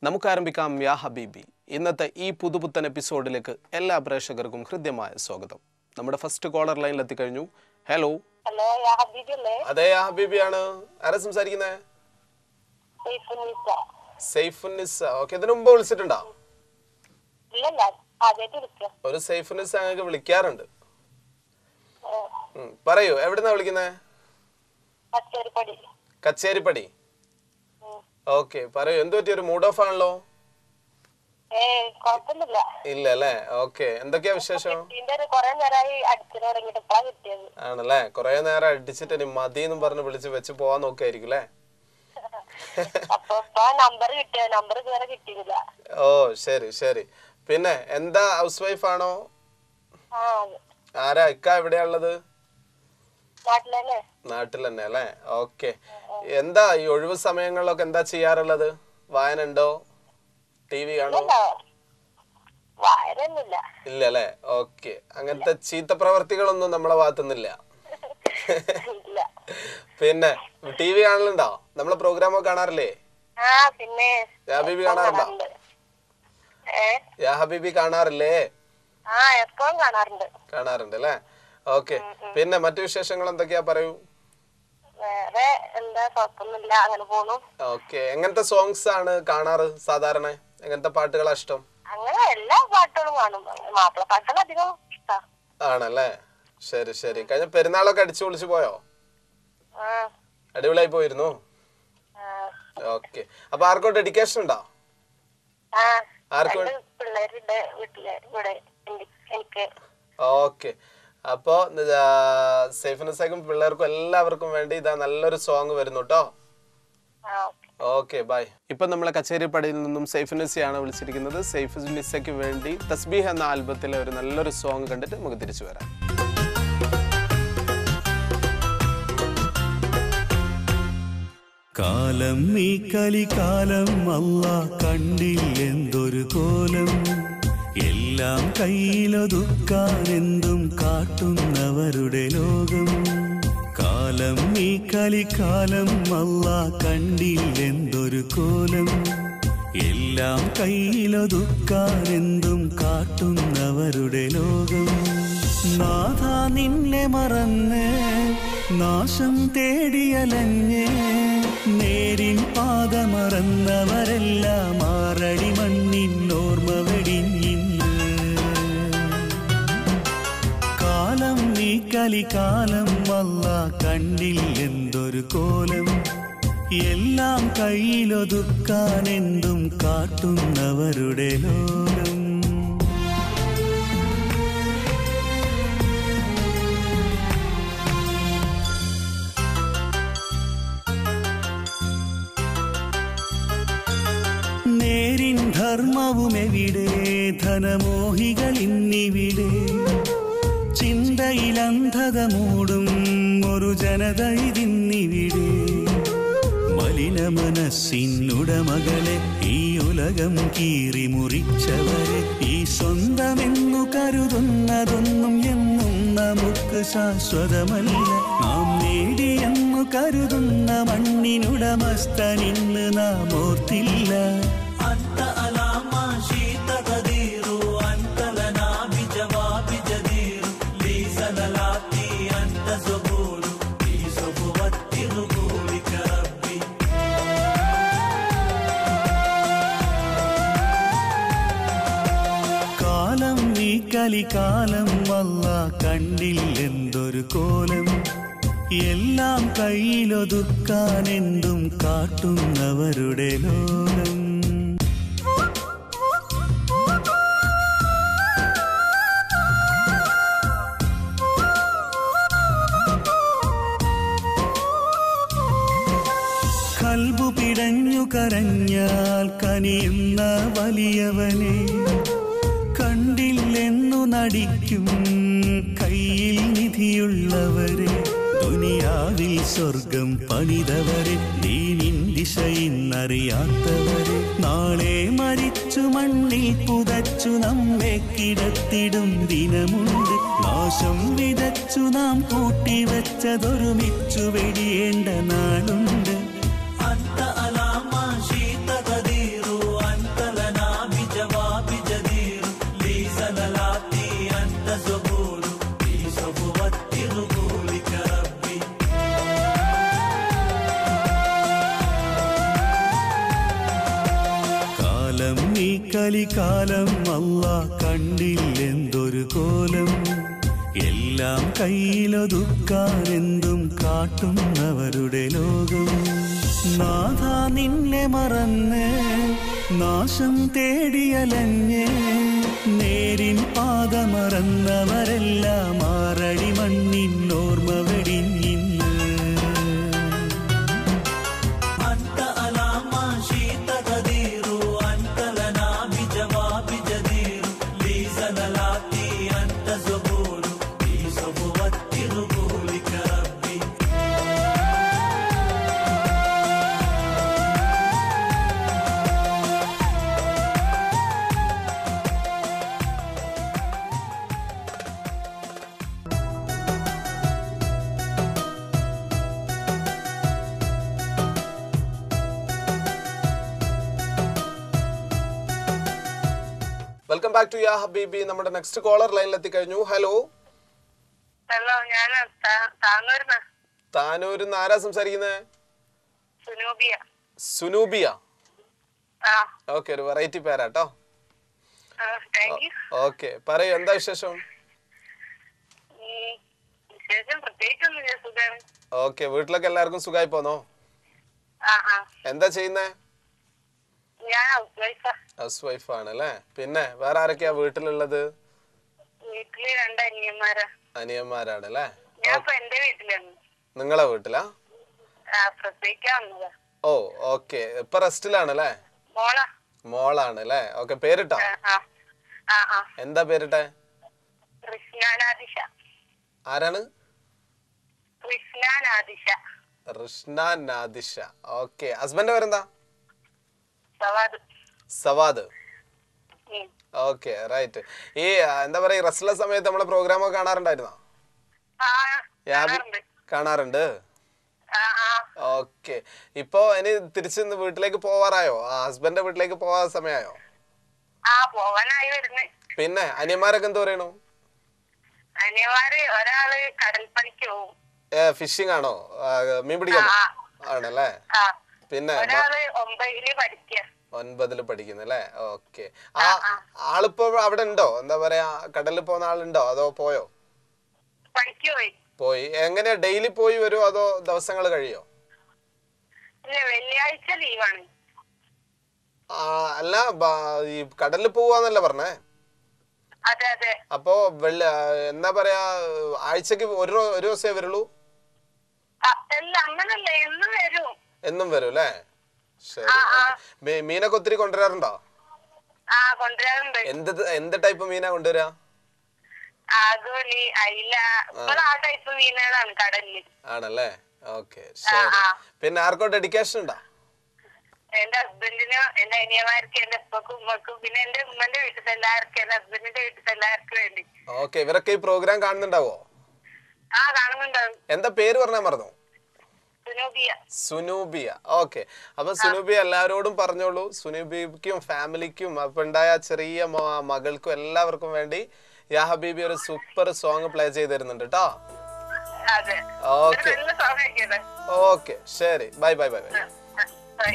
നമുക്ക് ആരംഭിക്കാം യാ ഹബീബി ഇന്നത്തെ ഈ പുതുപുത്തൻ എപ്പിസോഡിലേക്ക് എല്ലാ പ്രേക്ഷകർക്കും ഹൃദ്യമായ സ്വാഗതം നമ്മുടെ ഫസ്റ്റ് കോളർ ലൈനിൽ എത്തിക്കഴിഞ്ഞു ഹലോ ഹലോ യാ ഹബീബി അല്ലേ അതെ യാ ഹബീബിയാണ് ആരാ സംസാരിക്കുന്നത് സൈഫുന്നീസ സൈഫുന്നിസ ഓക്കെ ഇതിനു മുമ്പ് വിളിച്ചിട്ടുണ്ടോ ഇല്ലല്ല ആദ്യമായിട്ട് വിളിക്കുക ഒരു സൈഫുന്നിസ ഞങ്ങൾക്ക് വിളിക്കാറുണ്ട് ഉം, പറയൂ എവിടുന്നാ വിളിക്കുന്നത് പച്ചരിപ്പടി കച്ചേരിപ്പടി ഓക്കെ പറയൂ എന്ത് പറ്റി ഒരു മൂഡ് ഓഫ് ആണല്ലോ ഏ കൊഴപ്പൊന്നുമില്ല ഇല്ല അല്ലേ ഓക്കെ എന്തൊക്കെയാ വിശേഷം ഇതിന്റെ ഒരു കൊറേ നേരമായി അടിച്ചു തുടങ്ങിയിട്ട് ഇപ്പഴാ കിട്ടിയത് ആണല്ലേ കുറെ നേരം അടിച്ചിട്ട് ഇനി മതി എന്നും പറഞ്ഞ് വിളിച്ച് വെച്ച് പോവാൻ നോക്കായിരിക്കും അല്ലേ അപ്പൊ ഇപ്പൊ നമ്പർ കിട്ടിയത് നമ്പർ ഇതുവരെ കിട്ടിയില്ല ഓ ശരി ശരി പിന്നെ എന്താ ഹൗസ് വൈഫ് ആണോ ആ അതെ. ആരാ ഇക്ക എവിടെയാ ഉള്ളത് നാട്ടിലെന്നെ നാട്ടിൽ തന്നെ അല്ലേ ഓക്കെ എന്താ ഈ ഒഴിവ് സമയങ്ങളിലൊക്കെ എന്താ ചെയ്യാറുള്ളത് വായന ഉണ്ടോ ടി വി കാണോ ഇല്ല വായനൊന്നുമില്ല ഇല്ല അല്ലേ ഓക്കെ അങ്ങനത്തെ ചീത്ത പ്രവർത്തികളൊന്നും നമ്മളെ ഭാഗത്തുനിന്നില്ല ഇല്ല പിന്നെ ടി വി കാണലുണ്ടോ നമ്മളെ പ്രോഗ്രാം ഒക്കെ കാണാറില്ലേ ആ പിന്നെ യാ ഹബീബി കാണാറുണ്ടോ കാണാറുണ്ട് ഏ യാ ഹബീബി കാണാറില്ലേ ആ എപ്പോഴും കാണാറുണ്ട് കാണാറുണ്ട് അല്ലേ ഓക്കെ പിന്നെ മറ്റു വിശേഷങ്ങൾ എന്തൊക്കെയാ പറയൂ വേറെ എന്താ കുഴപ്പമൊന്നുമില്ല അങ്ങനെ പോണു ഓക്കെ എങ്ങനത്തെ സോങ്സ് ആണ് കാണാറ് സാധാരണ എങ്ങനത്തെ പാട്ടുകളാ ഇഷ്ടം അങ്ങനെ എല്ലാ പാട്ടുകളും കാണും മാപ്പിള പാട്ടുകൾ അധികം ഇഷ്ടാ ആണല്ലേ ശരി ശരി കഴിഞ്ഞ പെരുന്നാളൊക്കെ അടിച്ചു പൊളിച്ചു പോയോ ആ അടിപൊളിയായി പോയിരുന്നു ആ, ഓക്കെ അപ്പൊ ആർക്കോ ഡെഡിക്കേഷൻ ഉണ്ടോ ആ ആർക്ക് രണ്ട് പിള്ളേരുണ്ട് വീട്ടില് ഇവിടെ എനിക്ക് എനിക്ക് ഓക്കെ അപ്പോ സേഫിനസേക്കും പിള്ളേർക്കും എല്ലാവർക്കും വേണ്ടി ഇതാ നല്ലൊരു സോങ് വരുന്നു കേട്ടോ ആ ഓക്കെ ഓക്കെ ബൈ ഇപ്പൊ നമ്മളെ കച്ചേരിപ്പടിയിൽ നിന്നും സൈഫുനിസയാണ് വിളിച്ചിരിക്കുന്നത് സൈഫുനിസയ്ക്ക് വേണ്ടി തസ്ബീഹ് എന്ന ആൽബത്തിലെ ഒരു നല്ലൊരു സോങ് കണ്ടിട്ട് നമുക്ക് തിരിച്ചു വരാം കാലം ഈ കലികാലം അല്ല കണ്ടില്ലെന്തൊരു കോലം എല്ലാം കയ്യിലൊതുക്കാൻ എന്തും കാട്ടുന്നവരുടെ ലോകം കാലം ഈ കലികാലം അല്ല കണ്ടില്ലെന്തൊരു കോലം എല്ലാം കയ്യിലൊതുക്കാൻ എന്തും കാട്ടുന്നവരുടെ ലോകം നാഥ നിന്നെ മറന്ന് നാശം തേടിയലഞ്ഞ് നേരിൻ പാത മറന്നവരെല്ലാം ആറടി മണ്ണിൻ ഓർമ്മ വെടിഞ്ഞിന്ന് കാലം നീ കലികാലം വല്ല കണ്ടിൽ എന്തൊരു കോലം എല്ലാം കയ്യിലൊതുക്കാൻ എന്തും കാട്ടുന്നവരുടെ ലോകം നേരിൻ ധർമ്മവും എവിടെ ധനമോഹികൾ ഇന്നിവിടെ ചിന്തയിൽ അന്ധത മൂടും ഒരു ജനത ഇതിന്നിവിടെ മലിന മനസ്സിനുടമകളെ ഈ ഉലകം കീറി മുറിച്ചവരെ ഈ സ്വന്തമെന്നു കരുതുന്നതൊന്നും എന്നും നമുക്ക് ശാശ്വതമല്ല നാം നേടിയെന്നു കരുതുന്ന മണ്ണിനുടമസ്ഥനിന്ന് നാം ഓർത്തില്ല أنت على ما شئت قدير أنت لنا بجواب جدير لي زللاتي أنت زبور في صفوة ذكورك ربي കാലം നീ കലികാലം വല്ല കണ്ടിൽ എന്തൊരു കോലം എല്ലാം കയ്യിലൊതുക്കാൻ എന്തും കാട്ടുന്നവരുടെ ലോകം കൽബു പിടഞ്ഞു കരഞ്ഞാൽ കനിയുന്ന വലിയവനെ കണ്ടില്ലെന്നു നടിക്കും കയ്യിൽ നിധിയുള്ളവരെ ദുനിയാവിൽ സ്വർഗം പണിതവരെ ദീനിൻ ദിശയിന്നറിയാത്തവരെ നാളെ മരിച്ചു മണ്ണിൽ പുതച്ചു നമ്മെ കിടത്തിടും ദിനമുണ്ട് നാശം വിതച്ചു നാം കൂട്ടിവെച്ചതൊരുമിച്ചു വെടിയേണ്ട നാളുണ്ട് أنت على ما شئت قدير أنت കലികാലം അല്ല കണ്ടില്ലെന്തൊരു കോലം എല്ലാം കയ്യിലൊതുക്കാൻ എന്തും കാട്ടുന്നവരുടെ ലോകം നാഥ നിന്നെ മറന്ന് നാശം തേടിയലഞ്ഞ് നേരിൻ പാത മറന്നവരെല്ലാം ആറടി മണ്ണിൻ ഓർമ്മ വെടിഞ്ഞിന്ന് أنت على ما شئت قدير أنت لنا بجواب جدير لي زلالاتي أنت زبور في صفوة قبولك ربي വെൽക്കം ബാക്ക് ടു യാ ഹബീബി നമ്മുടെ നെക്സ്റ്റ് കോളർ ലൈനിൽ എത്തിക്കഴിഞ്ഞു ഹലോ ഹലോ ഞാൻ താങ്ങൂർന്ന് താനൂരിൽ നിന്ന് ആരാ സംസാരിക്കുന്നത് സുനൂബിയ സുനൂബിയ ആ ഓക്കെ ഒരു വെറൈറ്റി പേരാട്ടോ താങ്ക് യു ഓക്കെ പറയൂ എന്താ വിശേഷം വിശേഷം പ്രത്യേകിച്ചൊന്നുമില്ല സുഖാണ് ഓക്കെ വീട്ടിലൊക്കെ എല്ലാവർക്കും സുഖമായി പോന്നോ ആ ആ എന്താ ചെയ്യുന്നേ ഞാൻ ഹൗസ് വൈഫാ ഹൗസ് വൈഫ് ആണ് അല്ലേ പിന്നെ വേറെ ആരൊക്കെയാ വീട്ടിലുള്ളത് വീട്ടില് രണ്ട് അനിയന്മാരാ അനിയന്മാരാണ് അല്ലേ ഞാൻ ഇപ്പൊ എന്റെ വീട്ടിലാണ് നിങ്ങളെ വീട്ടിലാ ആ പ്രത്യേകിക്കാൻ വന്നതാ ഓ ഓക്കെ ഇപ്പൊ റെസ്റ്റിലാണ് അല്ലേ മോളാ മോളാണ് അല്ലേ ഓക്കെ പേരിട്ടോ ആ ആ ആ ആ എന്താ പേരിട്ടെ കൃഷ്ണാനാദിഷ ആരാണ് കൃഷ്ണാനാദിഷ റിഷ്ന നാദിഷ ഓക്കെ ഹസ്ബൻഡ് പേരെന്താ സവാദ് സവാദ് ഉം. ഓക്കെ റൈറ്റ് ഈ ആ, എന്താ പറയാ റെസ്റ്റുള്ള സമയത്ത് നമ്മളെ പ്രോഗ്രാം ഒക്കെ കാണാറുണ്ടായിരുന്നോ ആ യാബി കാണാറുണ്ട്. കാണാറുണ്ട് ആ ആ ഓക്കെ ഇപ്പോ ഇനി തിരിച്ച് ഇന്ന് വീട്ടിലേക്ക് പോവാറായോ ആ ഹസ്ബൻഡിന്റെ വീട്ടിലേക്ക് പോവാൻ സമയമായോ ആ പോവാനായി വരുന്നു പിന്നെ അനിയന്മാരൊക്കെ എന്ത് പറയണു അനിയന്മാര് ഒരാള് കടൽപ്പണിക്ക് പോവും ഫിഷിംഗ് ആണോ ആ, മീൻ പിടിക്കാനോ ആ. ആണല്ലേ ആ പിന്നെ മ- ഒരാള് ഒമ്പതില് പഠിക്കുക ഒൻപതില് പഠിക്കുന്നല്ലേ ഓക്കെ ആ ആളിപ്പോ അവിടെ ഉണ്ടോ എന്താ പറയാ കടലിൽ പോകുന്ന ആളുണ്ടോ അതോ പോയോ പണിക്ക് പോയി പോയി എങ്ങനെയാ ഡെയിലി പോയി വരുമോ അതോ ദിവസങ്ങൾ കഴിയോ ഇല്ല വെള്ളിയാഴ്ച ലീവാണ് ആ, അല്ല ബ- ഈ കടലിൽ പോവാന്നല്ല പറഞ്ഞേ അതെ അതെ അപ്പോ വെള്ളി ആ, എന്താ പറയാ ആഴ്ചക്ക് ഒരു റോ- ഒരു ദിവസമേ വരുള്ളൂ ആ, അല്ല അങ്ങനല്ല എന്നും വരും എന്നും വരും അല്ലേ ശരി ഓക്കേ. മീ- മീനൊക്കെ ഒത്തിരി കൊണ്ടുവരാറുണ്ടോ ആ കൊണ്ടുവരാറുണ്ട് എന്ത് എന്ത് ടൈപ്പ് മീനാ കൊണ്ടുവരാ ആഗോലി അയില ഇപ്പോൾ ആ ടൈപ്പ് മീനുകളാണ് കടലില് ആണല്ലേ ഓക്കെ ശരി ആ. പിന്നെ ആർക്കോ ഡെഡിക്കേഷൻ ഉണ്ടോ എന്റെ ഹസ്ബൻഡിനും എന്റെ അനിയന്മാർക്കും എന്റെ ഉപ്പക്കും ഉമ്മക്കും പിന്നെ എന്റെ ഉമ്മന്റെ വീട്ടിലത്തെ എല്ലാവർക്കും എന്റെ ഹസ്ബൻഡിന്റെ വീട്ടിലത്തെ എല്ലാവർക്കും വേണ്ടി ഓക്കെ ഇവരൊക്കെ ഈ പ്രോഗ്രാം കാണുന്നുണ്ടാവോ ആ കാണുന്നുണ്ടാവും എന്താ പേര് പറഞ്ഞാൽ മറന്നു സുനൂബിയ സുനൂബിയ ഓക്കെ അപ്പൊ സുനൂബിയ എല്ലാവരോടും പറഞ്ഞോളൂ സുനൂബിക്കും ഫാമിലിക്കും അപ്പൊ ഉണ്ടായ ചെറിയ മ- മകൾക്കും എല്ലാവർക്കും വേണ്ടി യാ ഹബീബി ഒരു സൂപ്പർ സോങ് പ്ലേ ചെയ്ത് തരുന്നുണ്ട് കേട്ടോ അതെ ഓക്കെ ഒരു നല്ല സോങ് ആക്കിയത് ഓക്കെ ശരി bye bye bye bye bye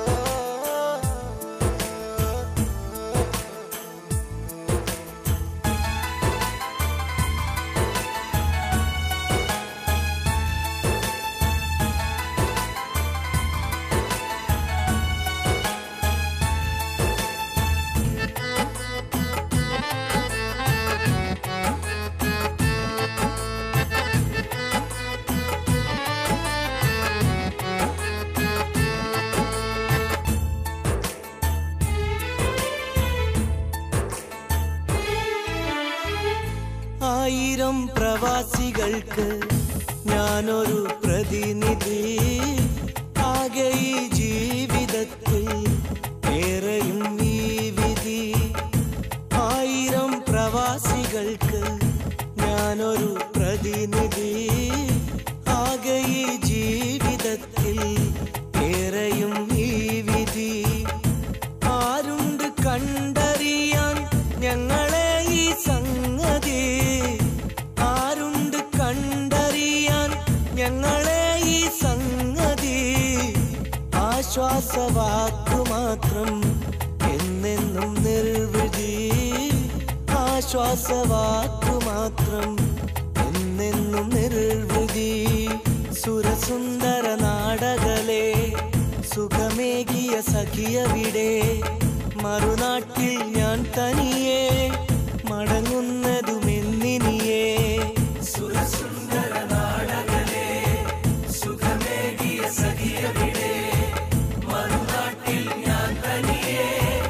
ആയിരം പ്രവാസികൾക്ക് ഞാനൊരു പ്രതിനിധി ആകെ ഈ ജീവിതത്തിൽ ഏറെയും ഈ വിധി ആയിരം പ്രവാസികൾക്ക് ഞാനൊരു പ്രതിനിധി ആകെ ഈ ജീവിതത്തിൽ ഏറെയും ഈ വിധി ആരുണ്ട് കണ്ടറിയാൻ ഞങ്ങളെ ഈ സംഗതി ആരുണ്ട് കണ്ടറിയാൻ ഞങ്ങളെ ഈ സംഗതി ആശ്വാസവാക്കു മാത്രം എന്നെന്നും നിർ ആശ്വാസവാക്കു മാത്രം എന്നെന്നും നിർവൃതി സുരസുന്ദര നാടകലേ സുഖമേകിയ സഖിയവിടെ മറുനാട്ടിൽ ഞാൻ തനിയെ മടങ്ങുന്നതുമെന്നിനിയേ സുരസുന്ദര നാടകലേ സുഖമേകിയ സഖിയവിടെ മറുനാട്ടിൽ ഞാൻ തനിയെ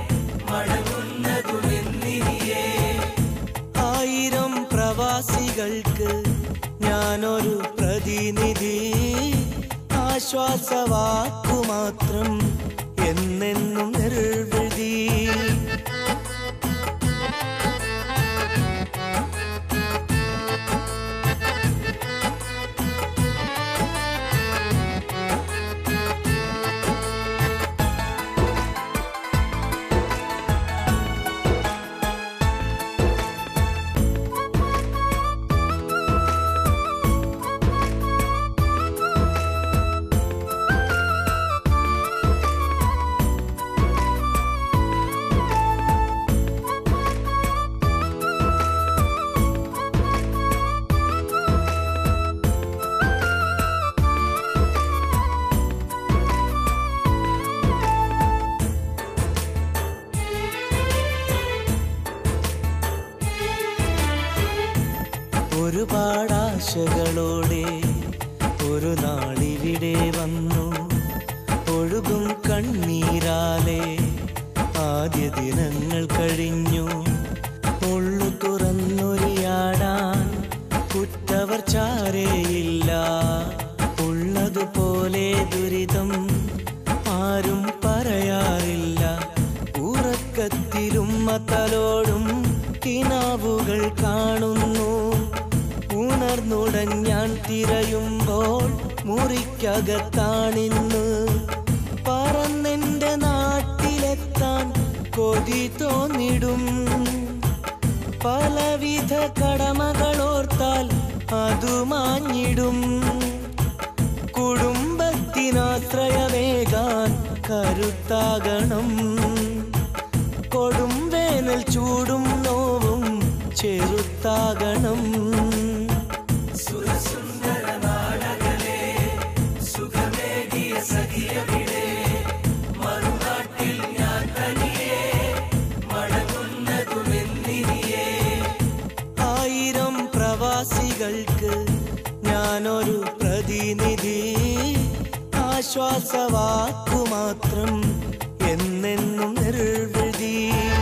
മടങ്ങുന്നതുമെന്നിനിയേ ആയിരം പ്രവാസികൾക്ക് ഞാനൊരു പ്രതിനിധി ആശ്വാസവാക്കു മാത്രം എന്നെന്നും നിർവൃതി ഒരുപാട് ആശകളോടെ ഒരു നാളിവിടെ വന്നു ഒഴുകും കണ്ണീരാലെ ആദ്യ ദിനങ്ങൾ കഴിഞ്ഞു ഉള്ളു തുറന്നൊരിയാടാൻ കുറ്റവർ ചാരേയില്ല ഉള്ളതുപോലെ ദുരിതം ആരും പറയാറില്ല ഉറക്കത്തിലും തലോടും കിനാവുകൾ കാണുന്നു ഉണർന്നുടൻ ഞാൻ തിരയുമ്പോൾ മുറിക്കകത്താണിന്ന് പറന്നെന്റെ നാട്ടിലെത്താൻ കൊതി തോന്നിടും പലവിധ കടമകളോർത്താൽ അതു മാഞ്ഞിടും കുടുംബത്തിനാശ്രയമേകാൻ കരുത്താകണം കൊടും വേനൽ ചൂടും നോവും ചെറുത്താകണം സുരസുന്ദര നാടകലേ സുഖമേകിയ സഖിയവിടെ മറുനാട്ടിൽ ഞാൻ തനിയെ മടങ്ങുന്നതുമെന്നിനിയേ ആയിരം പ്രവാസികൾക്ക് ഞാനൊരു പ്രതിനിധി ആശ്വാസവാക്കു മാത്രം എന്നെന്നും നിർവൃതി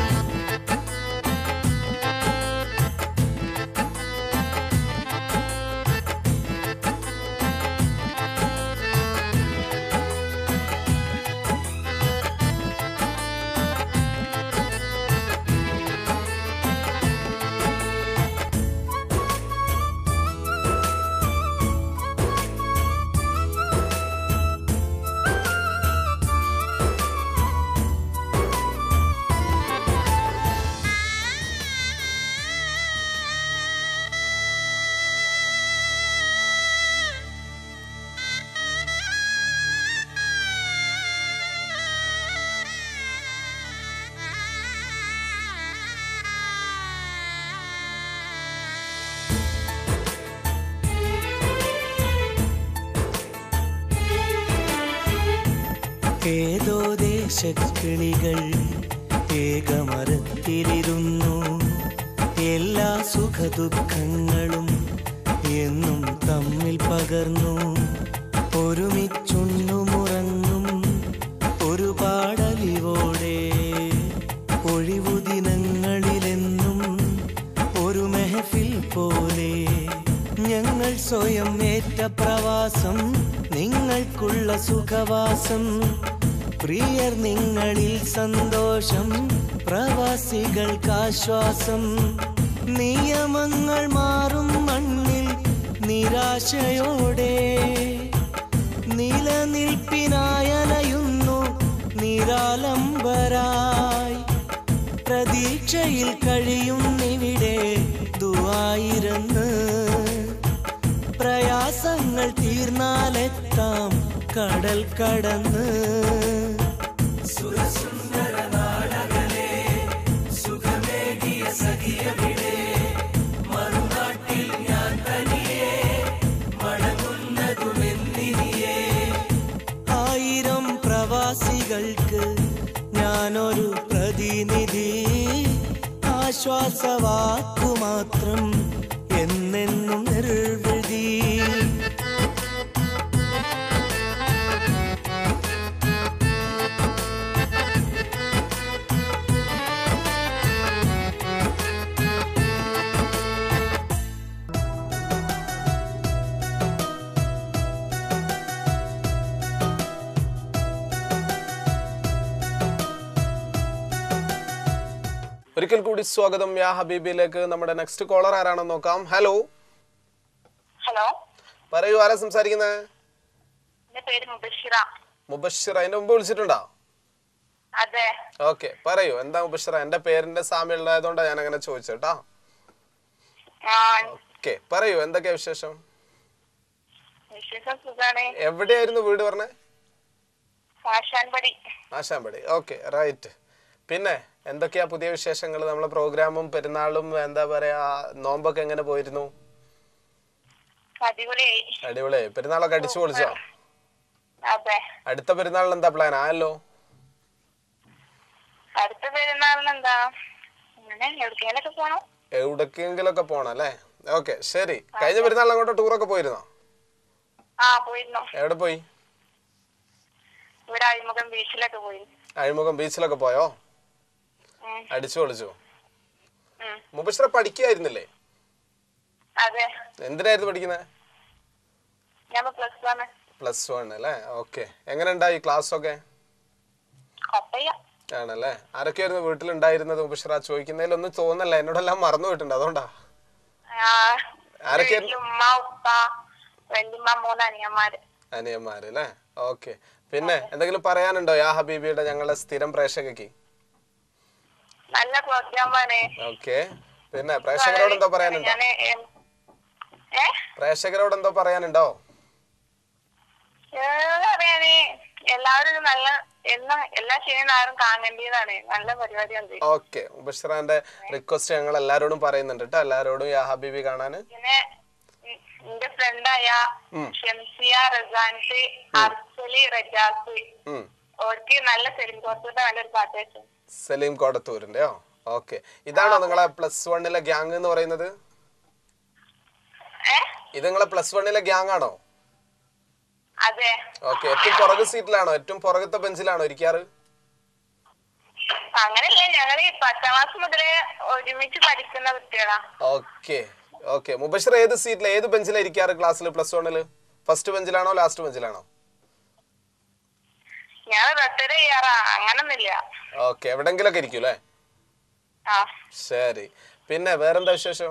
ഏതോ ദേശക്കിളികൾ ഏകമരത്തിലിരുന്നു എല്ലാ സുഖദുഃഖങ്ങളും എന്നും തമ്മിൽ പകർന്നു ഒരുമിച്ചുണ്ണുമുറങ്ങും ഒരു പാടലിവോടെ ഒഴിവു ദിനങ്ങളിലെന്നും ഒരു മെഹഫിൽ പോലെ ഞങ്ങൾ സ്വയം ഏറ്റ പ്രവാസം നിങ്ങൾക്കുള്ള സുഖവാസം പ്രിയർ നിങ്ങളിൽ സന്തോഷം പ്രവാസികൾക്കാശ്വാസം നിയമങ്ങൾ മാറും മണ്ണിൽ നിരാശയോടെ നിലനിൽപ്പിനായലയുന്നു നിരാലംബരായി പ്രതീക്ഷയിൽ കഴിയുന്നിവിടെ ദുവായിരുന്ന് പ്രയാസങ്ങൾ തീർന്നാലെത്താം കടൽ കടന്ന് സുരസുന്ദര നാടകലേ സുഖമേകിയ സഖിയവിടെ ആശ്വാസവാക്കു മാത്രം എന്നെന്നും നിർവൃതി ഒരിക്കൽ കൂടി സ്വാഗതം യാ ഹബീബിലേക്ക് നമ്മുടെ നെക്സ്റ്റ് കോളർ ആരാണെന്ന് നോക്കാം ഹലോ ഹലോ പറയൂ ആരാ സംസാരിക്കുന്നത് എന്റെ പേര് മുബഷിറ മുബഷിർ അതിന്റെ മുമ്പ് വിളിച്ചിട്ടുണ്ടോ അതെ ഓക്കെ പറയൂ എന്താ മുബഷിറ എന്റെ പേരിന്റെ സാമ്യം ഉള്ളതായതുകൊണ്ടാണ് ഞാൻ അങ്ങനെ ചോദിച്ചേട്ടാ ആ ഓക്കെ പറയൂ എന്തൊക്കെയാ വിശേഷം വിശേഷം സുഖാണ് എവിടെയായിരുന്നു വീട് പറഞ്ഞേ കാശാൻപടി ആശാമ്പടി ഓക്കെ റൈറ്റ് പിന്നെ എന്തൊക്കെയാ പുതിയ വിശേഷങ്ങൾ നമ്മളെ പ്രോഗ്രാമും പെരുന്നാളും എന്താ പറയാ നോമ്പൊക്കെ എങ്ങനെ പോയിരുന്നു അടിപൊളിയായി അടിപൊളിയായി പെരുന്നാളൊക്കെ അടിച്ചു പൊളിച്ചോ അതെ അടുത്ത പെരുന്നാളിന് എന്താ പ്ലാൻ ആയല്ലോ അടുത്ത പെരുന്നാളിന് എന്താ അങ്ങനെ എവിടേക്കെങ്കിലൊക്കെ പോണം എവിടേക്കെങ്കിലൊക്കെ പോണം അല്ലേ ഓക്കെ ശരി കഴിഞ്ഞ പെരുന്നാളിന് അങ്ങോട്ട് ടൂറൊക്കെ പോയിരുന്നോ ആ പോയിരുന്നു എവിടെ പോയി ഇവിടെ അഴിമുഖം ബീച്ചിലൊക്കെ പോയി അഴിമുഖം ബീച്ചിലൊക്കെ പോയോ ഉം, അടിച്ചു പൊളിച്ചു ഉം. മുബശ്ര പഠിക്കായിരുന്നില്ലേ അതെ എന്തിനായിരുന്നു പഠിക്കുന്നത് ഞാൻ പ്ലസ് വൺ പ്ലസ് വൺ അല്ലേ ഓക്കെ എങ്ങനെ ഉണ്ടായി ക്ലാസ് ഒക്കെ കൊപ്പയ്യ ആണല്ലേ ആരൊക്കെയായിരുന്നു വീട്ടിലുണ്ടായിരുന്നത് മുബശ്ര ചോദിക്കുന്നതിലൊന്നും തോന്നല്ല എന്നോടെല്ലാം മറന്നു പോയിട്ടുണ്ട് അതുകൊണ്ടാ ആരൊക്കെ- വീട്ടില് ഉമ്മ ഉപ്പ വല്യമ്മ മൂന്ന് അനിയന്മാര് അനിയന്മാര് അല്ലേ ഓക്കെ പിന്നെ എന്തെങ്കിലും പറയാനുണ്ടോ യാ ഹബീബിയുടെ ഞങ്ങളുടെ സ്ഥിരം പ്രേക്ഷകക്ക് നല്ല പ്രോഗ്രാമാണ് ഓക്കെ പിന്നെ പ്രേക്ഷകരോട് എന്തോ പറയാനുണ്ടോ ഞാന് ഏം, ഏ പ്രേക്ഷകരോട് എന്തോ പറയാനുണ്ടോ എന്താ പറയാന് എല്ലാവരും ഇത് നല്ല എല്ലാ എല്ലാ ശനി ഞായറും കാണേണ്ടതാണ് നല്ല പരിപാടിയാണ് ഇത്. ഓക്കെ മുബശ്രാന്റെ റിക്വസ്റ്റ് ഞങ്ങൾ എല്ലാരോടും പറയുന്നുണ്ട് കേട്ടോ എല്ലാരോടും യാ ഹബീബി കാണാന് പിന്നെ ഉം എന്റെ ഫ്രണ്ടായ ഷംസിയ റസാൻസ് അർസലി റജാസ് ഉം ഓർക്ക് നല്ല സെലിം കോർത്തിന്റെ നല്ലൊരു പാട്ട് വെച്ചു സലീം കോടത്തൂരിന്റെയോ ഓക്കെ ഇതാണോ നിങ്ങളെ പ്ലസ് വണ്ണിലെ ഗ്യാങ് എന്ന് പറയുന്നത് ഏ ഇത് നിങ്ങളെ പ്ലസ് വണ്ണിലെ ഗ്യാങ് ആണോ അതെ ഓക്കെ ഏറ്റവും പുറകു സീറ്റിലാണോ ഏറ്റവും പുറകത്തെ ബെഞ്ചിലാണോ ഇരിക്കാറ് അങ്ങനെയല്ല ഞങ്ങള് പത്താം ക്ലാസ് മുതലേ ഒരുമിച്ച് പഠിക്കുന്ന കുട്ടികളാ ഓക്കെ ഓക്കെ മുബഷിർ ഏത് സീറ്റിൽ ഏത് ബെഞ്ചിലാണ് ഇരിക്കാറ് ക്ലാസ്സിൽ പ്ലസ് വണ്ണിൽ ഫസ്റ്റ് ബെഞ്ചിലാണോ ലാസ്റ്റ് ബെഞ്ചിലാണോ ഞങ്ങൾ റെട്ടർ ചെയ്യാറാ അങ്ങനൊന്നുമില്ല ഓക്കെ എവിടെങ്കിലൊക്കെ ഇരിക്കും അല്ലേ ആ ശരി പിന്നെ വേറെന്താ വിശേഷം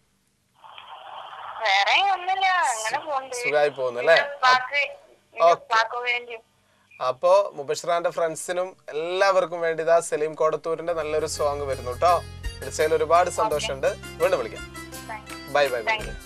വേറെ ഒന്നുമില്ല അങ്ങനെ പോകുന്നുണ്ട് സുഖമായി പോകുന്നു അല്ലേ എന്റെ ഉപ്പാക്ക് എന്റെ ഓക്കേ. ഉപ്പാക്ക് വേണ്ടിയും അപ്പോ മുബഷിറാന്റെ ഫ്രണ്ട്സിനും എല്ലാവർക്കും വേണ്ടി ഇതാ സലീം കോടത്തൂരിന്റെ നല്ലൊരു സോങ് വരുന്നു കേട്ടോ വിളിച്ചതിൽ ഒരുപാട് സന്തോഷമുണ്ട് വീണ്ടും വിളിക്കാം thank you bye bye bye thank you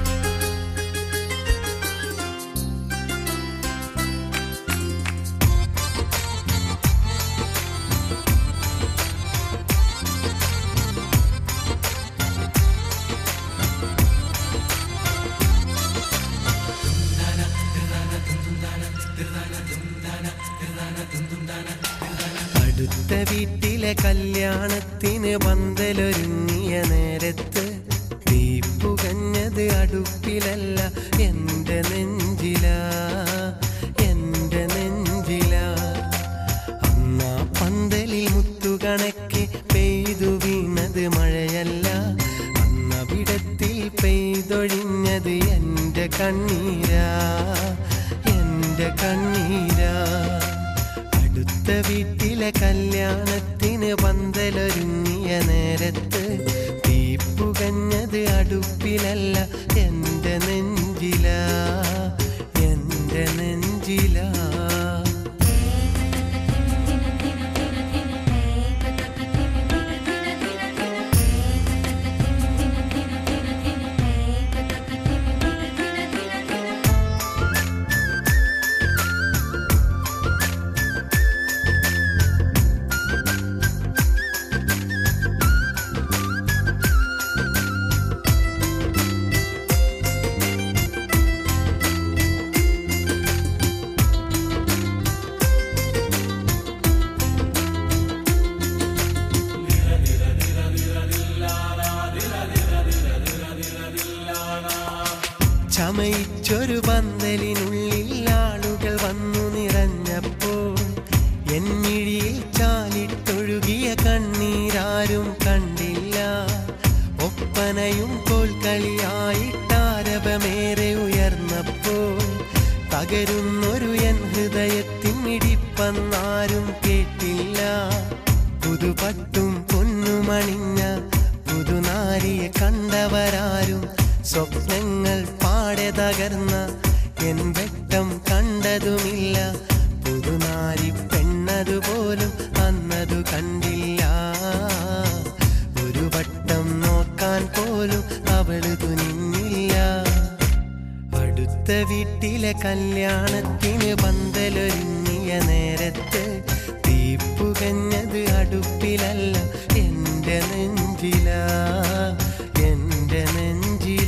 അടുത്ത വീട്ടിലെ കല്യാണത്തിന് പന്തലൊരുങ്ങിയ നേരത്ത് തീപ്പുകഞ്ഞത് അടുപ്പിലല്ല എൻ്റെ നെഞ്ചിലാ എൻ്റെ നെഞ്ചിലാ അന്നാ പന്തലിൽ മുത്തുകണക്കെ പെയ്തു വീണത് മഴയല്ല അന്നവിടത്തിൽ പെയ്തൊഴിഞ്ഞത് എൻ്റെ കണ്ണീരാ എൻ്റെ കണ്ണീരാ അടുത്ത വീട്ടിലെ കല്യാണത്തിന് പന്തലൊരുങ്ങിയ നേരത്ത് തീപ്പുകഞ്ഞത് അടുപ്പിലല്ല എൻ്റെ നെഞ്ചിലാ എൻ്റെ നെഞ്ചിലാ ചമയിച്ചൊരു പന്തലിനുള്ളിൽ ആളുകൾ വന്നു നിറഞ്ഞപ്പോൾ എന്നിഴിയിൽ ചാലിട്ടൊഴുകിയ കണ്ണീരാരും കണ്ടില്ല ഒപ്പനയും കോൽക്കളിയായിട്ടാരവമേറെ ഉയർന്നപ്പോൾ തകരുന്നൊരു എൻ ഹൃദയത്തിൻ ഇടിപ്പന്നാരും കേട്ടില്ല പുതുപട്ടും പൊന്നുമണിഞ്ഞ പുതുനാരിയെ കണ്ടവരാരും സ്വപ്നങ്ങൾ പാടെ തകർന്ന എൻ വെട്ടം കണ്ടതുമില്ല പുതുനാരി പെണ്ണതുപോലും അന്നതു കണ്ടില്ല ഒരു വട്ടം നോക്കാൻ പോലും അവള് തുനിഞ്ഞില്ല അടുത്ത വീട്ടിലെ കല്യാണത്തിന് പന്തലൊരുങ്ങിയ നേരത്ത് തീപ്പുകഞ്ഞത് അടുപ്പിലല്ല എന്റെ നെഞ്ചില എന്റെ നെഞ്ചില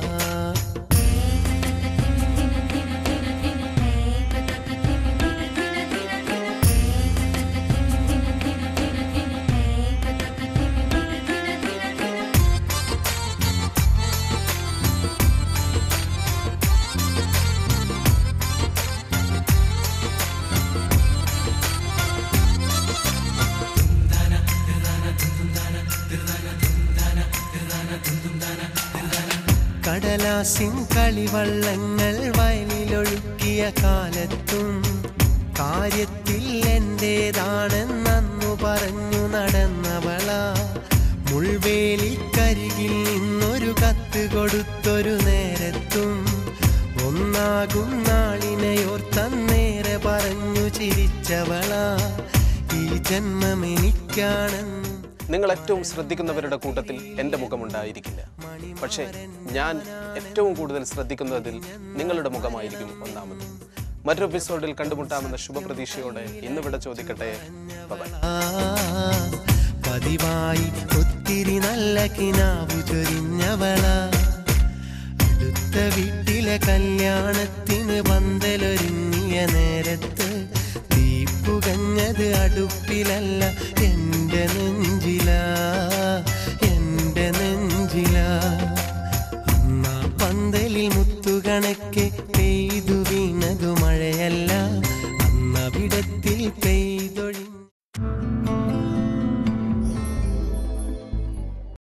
കടലാസിൻ കളിവള്ളങ്ങൾ വയലിലൊഴുക്കിയ കാലത്തും കാര്യത്തിൽ എന്റേതാണെന്നു പറഞ്ഞു നടന്നവള മുൾവേലിക്കരികിൽ നിന്നൊരു കത്ത് കൊടുത്തൊരു നേരത്തും ഒന്നാകും നാളിനെയോർത്തന്നേറെ പറഞ്ഞു ചിരിച്ചവള ഈ ജന്മം എനിക്കാണെന്നും നിങ്ങൾ ഏറ്റവും ശ്രദ്ധിക്കുന്നവരുടെ കൂട്ടത്തിൽ എൻ്റെ മുഖമുണ്ടായിരിക്കില്ല പക്ഷേ ഞാൻ ഏറ്റവും കൂടുതൽ ശ്രദ്ധിക്കുന്നതിൽ നിങ്ങളുടെ മുഖമായിരിക്കും ഒന്നാമത് മറ്റൊരു എപ്പിസോഡിൽ കണ്ടുമുട്ടാമെന്ന ശുഭപ്രതീക്ഷയോടെ ഇന്നിവിടെ ചോദിക്കട്ടെ ബൈ പതിവായി ഒത്തിരി നല്ല കിനാവു ചൊരിഞ്ഞവള അടുത്ത വീട്ടിലെ കല്യാണത്തിന് പന്തലൊരുങ്ങിയ നേരത്ത് തീപ്പുകഞ്ഞത് അടുപ്പിലല്ല എന്റെ നെഞ്ചില എന്റെ നെഞ്ചില അമ്മ പന്തലിൽ മുത്തുകണക്കെ പെയ്തു വീണതു മഴയല്ല അന്നവിടത്തിൽ പെയ്തൊഴി